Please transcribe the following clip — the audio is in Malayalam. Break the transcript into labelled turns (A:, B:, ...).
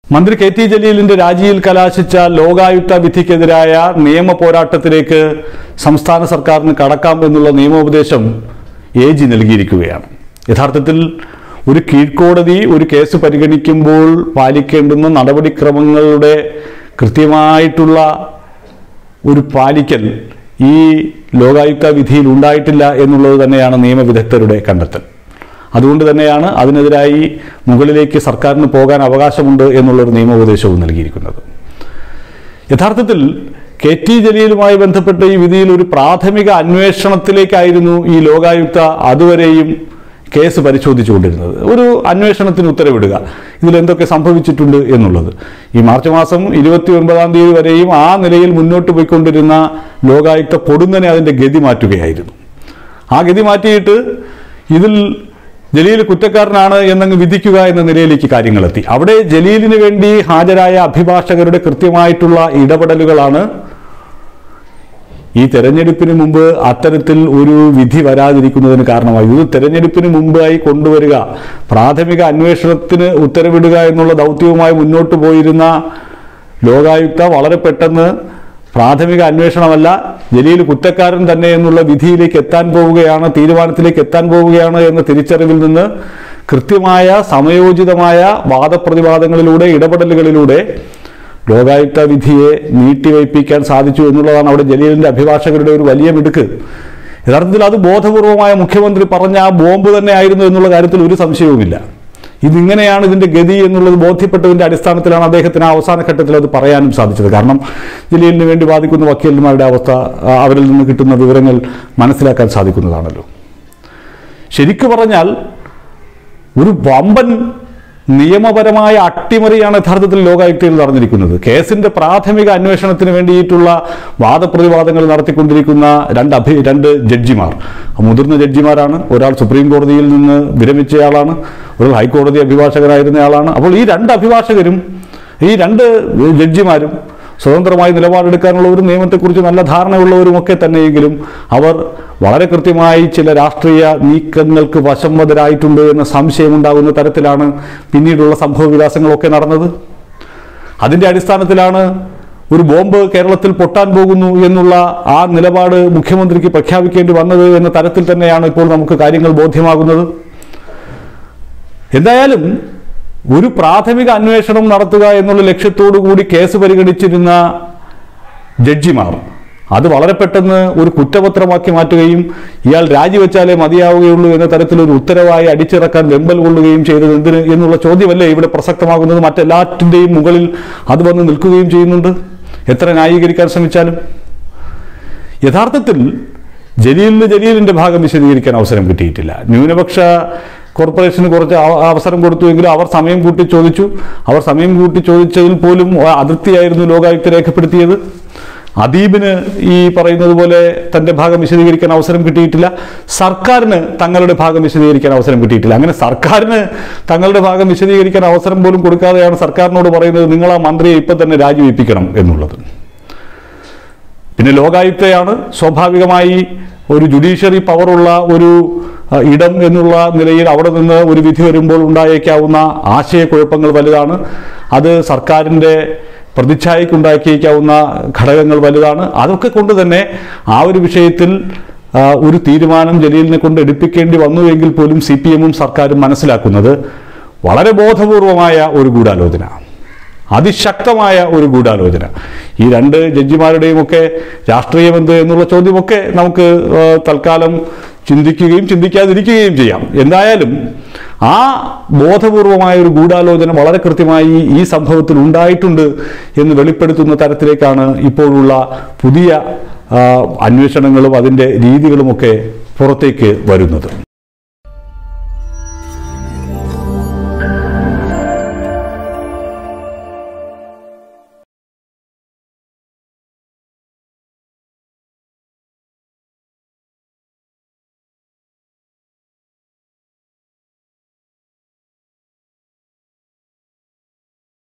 A: മന്ത്രി കെ ടി ജലീലിന്റെ രാജിയിൽ കലാശിച്ച ലോകായുക്ത വിധിക്കെതിരായ നിയമ പോരാട്ടത്തിലേക്ക് സംസ്ഥാന സർക്കാരിന് കടക്കാം എന്നുള്ള നിയമോപദേശം എ ജി നൽകിയിരിക്കുകയാണ് യഥാർത്ഥത്തിൽ ഒരു കീഴ്ക്കോടതി ഒരു കേസ് പരിഗണിക്കുമ്പോൾ പാലിക്കേണ്ടുന്ന നടപടിക്രമങ്ങളുടെ കൃത്യമായിട്ടുള്ള ഒരു പാലിക്കൽ ഈ ലോകായുക്ത വിധിയിൽ ഉണ്ടായിട്ടില്ല എന്നുള്ളത് തന്നെയാണ് നിയമവിദഗ്ധരുടെ കണ്ടെത്തൽ അതുകൊണ്ട് തന്നെയാണ് അതിനെതിരായി മുകളിലേക്ക് സർക്കാരിന് പോകാൻ അവകാശമുണ്ട് എന്നുള്ളൊരു നിയമോപദേശവും നൽകിയിരിക്കുന്നത് യഥാർത്ഥത്തിൽ കെ ടി ജലീലുമായി ബന്ധപ്പെട്ട ഈ വിധിയിൽ ഒരു പ്രാഥമിക അന്വേഷണത്തിലേക്കായിരുന്നു ഈ ലോകായുക്ത അതുവരെയും കേസ് പരിശോധിച്ചുകൊണ്ടിരുന്നത് ഒരു അന്വേഷണത്തിന് ഉത്തരവിടുക ഇതിൽ എന്തൊക്കെ സംഭവിച്ചിട്ടുണ്ട് എന്നുള്ളത് ഈ മാർച്ച് മാസം ഇരുപത്തി ഒൻപതാം തീയതി വരെയും ആ നിലയിൽ മുന്നോട്ട് പോയിക്കൊണ്ടിരുന്ന ലോകായുക്ത പൊടുന്നനെ അതിൻ്റെ ഗതി മാറ്റുകയായിരുന്നു ആ ഗതി മാറ്റിയിട്ട് ഇതിൽ ജലീൽ കുറ്റക്കാരനാണ് എന്നങ്ങ് വിധിക്കുക എന്ന നിലയിലേക്ക് കാര്യങ്ങളെത്തി അവിടെ ജലീലിന് വേണ്ടി ഹാജരായ അഭിഭാഷകരുടെ കൃത്യമായിട്ടുള്ള ഇടപെടലുകളാണ് ഈ തെരഞ്ഞെടുപ്പിന് മുമ്പ് അത്തരത്തിൽ ഒരു വിധി വരാതിരിക്കുന്നതിന് കാരണമായി ഇത് തെരഞ്ഞെടുപ്പിന് മുമ്പായി കൊണ്ടുവരിക പ്രാഥമിക അന്വേഷണത്തിന് ഉത്തരവിടുക എന്നുള്ള ദൗത്യവുമായി മുന്നോട്ട് പോയിരുന്ന ലോകായുക്ത വളരെ പെട്ടെന്ന് പ്രാഥമിക അന്വേഷണമല്ല ജലീൽ കുറ്റക്കാരൻ തന്നെ എന്നുള്ള വിധിയിലേക്ക് എത്താൻ പോവുകയാണ് തീരുമാനത്തിലേക്ക് എത്താൻ പോവുകയാണ് എന്ന തിരിച്ചറിവിൽ നിന്ന് കൃത്യമായ സമയോചിതമായ വാദപ്രതിവാദങ്ങളിലൂടെ ഇടപെടലുകളിലൂടെ ലോകായുക്ത വിധിയെ നീട്ടിവയ്പ്പിക്കാൻ സാധിച്ചു എന്നുള്ളതാണ് അവിടെ ജലീലിന്റെ അഭിഭാഷകരുടെ ഒരു വലിയ മിടുക്ക് യഥാർത്ഥത്തിൽ അത് ബോധപൂർവമായ മുഖ്യമന്ത്രി പറഞ്ഞ ആ ബോംബ് തന്നെ ആയിരുന്നു എന്നുള്ള കാര്യത്തിൽ ഒരു സംശയവുമില്ല ഇതിങ്ങനെയാണ് ഇതിന്റെ ഗതി എന്നുള്ളത് ബോധ്യപ്പെട്ടതിന്റെ അടിസ്ഥാനത്തിലാണ് അദ്ദേഹത്തിന് ആ അവസാന ഘട്ടത്തിൽ അത് പറയാനും സാധിച്ചത് കാരണം ജലീലിന് വേണ്ടി വാദിക്കുന്ന വക്കീലന്മാരുടെ അവസ്ഥ ആ, അവരിൽ നിന്ന് കിട്ടുന്ന വിവരങ്ങൾ മനസ്സിലാക്കാൻ സാധിക്കുന്നതാണല്ലോ ശരിക്കു പറഞ്ഞാൽ ഒരു വമ്പൻ നിയമപരമായ അട്ടിമറിയാണ് യഥാർത്ഥത്തിൽ ലോകായുക്തയിൽ നടന്നിരിക്കുന്നത് കേസിന്റെ പ്രാഥമിക അന്വേഷണത്തിന് വേണ്ടിയിട്ടുള്ള വാദപ്രതിവാദങ്ങൾ നടത്തിക്കൊണ്ടിരിക്കുന്ന രണ്ട് അഭി രണ്ട് ജഡ്ജിമാർ മുതിർന്ന ജഡ്ജിമാരാണ് ഒരാൾ സുപ്രീം കോടതിയിൽ നിന്ന് വിരമിച്ചയാളാണ് ഒരാൾ ഹൈക്കോടതി അഭിഭാഷകനായിരുന്നയാളാണ് അപ്പോൾ ഈ രണ്ട് അഭിഭാഷകരും ഈ രണ്ട് ജഡ്ജിമാരും സ്വതന്ത്രമായി നിലപാടെടുക്കാനുള്ള ഒരു നിയമത്തെക്കുറിച്ച് നല്ല ധാരണയുള്ളവരും ഒക്കെ തന്നെയെങ്കിലും അവർ വളരെ കൃത്യമായി ചില രാഷ്ട്രീയ നീക്കങ്ങൾക്ക് വശംവദരായിട്ടുണ്ട് എന്ന സംശയമുണ്ടാകുന്ന തരത്തിലാണ് പിന്നീടുള്ള സംഭവ വികാസങ്ങളൊക്കെ നടന്നത് അതിന്റെ അടിസ്ഥാനത്തിലാണ് ഒരു ബോംബ് കേരളത്തിൽ പൊട്ടാൻ പോകുന്നു എന്നുള്ള ആ നിലപാട് മുഖ്യമന്ത്രിക്ക് പ്രഖ്യാപിക്കേണ്ടി വന്നത് എന്ന തരത്തിൽ തന്നെയാണ് ഇപ്പോൾ നമുക്ക് കാര്യങ്ങൾ ബോധ്യമാകുന്നത് എന്തായാലും ഒരു പ്രാഥമിക അന്വേഷണം നടത്തുക എന്നുള്ള ലക്ഷ്യത്തോടു കൂടി കേസ് പരിഗണിച്ചിരുന്ന ജഡ്ജിമാർ അത് വളരെ പെട്ടെന്ന് ഒരു കുറ്റപത്രമാക്കി മാറ്റുകയും ഇയാൾ രാജിവെച്ചാലേ മതിയാവുകയുള്ളൂ എന്ന തരത്തിലൊരു ഉത്തരവായി അടിച്ചിറക്കാൻ വെമ്പൽ കൊള്ളുകയും ചെയ്തത് എന്തിന് എന്നുള്ള ചോദ്യമല്ലേ ഇവിടെ പ്രസക്തമാകുന്നത് മറ്റെല്ലാറ്റിൻ്റെയും മുകളിൽ അത് വന്ന് നിൽക്കുകയും ചെയ്യുന്നുണ്ട് എത്ര ന്യായീകരിക്കാൻ ശ്രമിച്ചാലും യഥാർത്ഥത്തിൽ ജലീലിന് ജലീലിന്റെ ഭാഗം വിശദീകരിക്കാൻ അവസരം കിട്ടിയിട്ടില്ല ന്യൂനപക്ഷ കോർപ്പറേഷന് കുറച്ച് അവ- അവസരം കൊടുത്തുവെങ്കിലും അവർ സമയം കൂട്ടി ചോദിച്ചു അവർ സമയം കൂട്ടി ചോദിച്ചതിൽ പോലും അതിർത്തിയായിരുന്നു ലോകായുക്ത രേഖപ്പെടുത്തിയത് അദീബിന് ഈ പറയുന്നത് പോലെ തന്റെ ഭാഗം വിശദീകരിക്കാൻ അവസരം കിട്ടിയിട്ടില്ല സർക്കാരിന് തങ്ങളുടെ ഭാഗം വിശദീകരിക്കാൻ അവസരം കിട്ടിയിട്ടില്ല അങ്ങനെ സർക്കാരിന് തങ്ങളുടെ ഭാഗം വിശദീകരിക്കാൻ അവസരം പോലും കൊടുക്കാതെയാണ് സർക്കാരിനോട് പറയുന്നത് നിങ്ങൾ ആ മന്ത്രിയെ ഇപ്പം തന്നെ രാജിവെപ്പിക്കണം എന്നുള്ളത് പിന്നെ ലോകായുക്തയാണ് സ്വാഭാവികമായി ഒരു ജുഡീഷ്യറി പവറുള്ള ഒരു അഹ്, ഇടം എന്നുള്ള നിലയിൽ അവിടെ നിന്ന് ഒരു വിധി വരുമ്പോൾ ഉണ്ടായേക്കാവുന്ന ആശയക്കുഴപ്പങ്ങൾ വലുതാണ് അത് സർക്കാരിൻ്റെ പ്രതിച്ഛായക്കുണ്ടാക്കിയേക്കാവുന്ന ഘടകങ്ങൾ വലുതാണ് അതൊക്കെ കൊണ്ട് തന്നെ ആ ഒരു വിഷയത്തിൽ ആ, ഒരു തീരുമാനം ജലീലിനെ കൊണ്ട് എടുപ്പിക്കേണ്ടി വന്നു എങ്കിൽ പോലും സി പി എമ്മും സർക്കാരും മനസ്സിലാക്കുന്നത് വളരെ ബോധപൂർവമായ ഒരു ഗൂഢാലോചന അതിശക്തമായ ഒരു ഗൂഢാലോചന ഈ രണ്ട് ജഡ്ജിമാരുടെയും ഒക്കെ രാഷ്ട്രീയം എന്ത് എന്നുള്ള ചോദ്യമൊക്കെ നമുക്ക് ആ, തൽക്കാലം ചിന്തിക്കുകയും ചിന്തിക്കാതിരിക്കുകയും ചെയ്യാം എന്തായാലും ആ ബോധപൂർവമായ ഒരു ഗൂഢാലോചന വളരെ കൃത്യമായി ഈ സംഭവത്തിൽ ഉണ്ടായിട്ടുണ്ട് എന്ന് വെളിപ്പെടുത്തുന്ന തരത്തിലേക്കാണ് ഇപ്പോഴുള്ള പുതിയ ആ, അന്വേഷണങ്ങളും അതിൻ്റെ രീതികളുമൊക്കെ പുറത്തേക്ക് വരുന്നത്